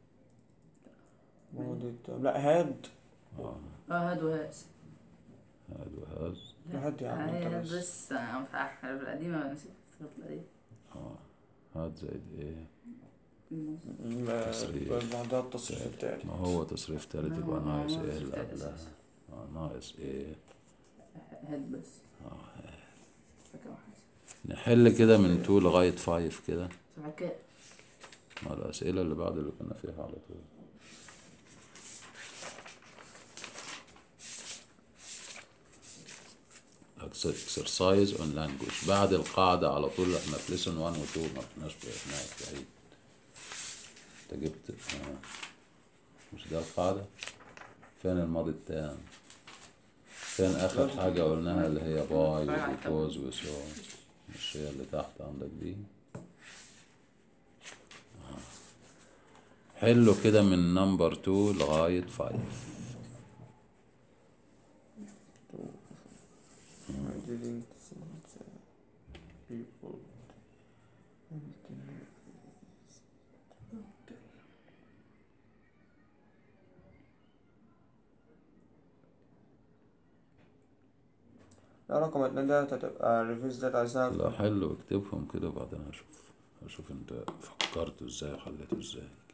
ماضي التام لا هاد اه هاد وهاز هاد وهاز هاد يا عم هي انت هاد بس بس أنا مش عارف القديمة نسيت افتكرت القديمة اه هاد زائد ايه ما- تصريف. بعدها التصريف التالي ما هو تصريف تالت ما يبقى هو- ناقص ما هو ايه اللي تصريف تالت قبلها أساسا. آه ناقص ايه هاد بس فاكر واحد نحل كده من تو لغاية فايف كده صفحة كام؟ مع الأسئلة اللي بعد اللي كنا فيها على طول exercise on language بعد القاعدة على طول احنا في lesson 1 و 2 ما رحناش هناك بعيد انت جبت آه. مش ده القاعدة فين الماضي التام فين آخر حاجة قلناها اللي هي باي وبيكوز وسو مش هي اللي تحت عندك دي آه. حلو كده من نمبر 2 لغاية 5 I didn't think that people لا رقم اتنين ده هتبقى الريفيز ده عايزها لا حلو اكتبهم كده وبعدين هشوف هشوف انت فكرته ازاي وحليته ازاي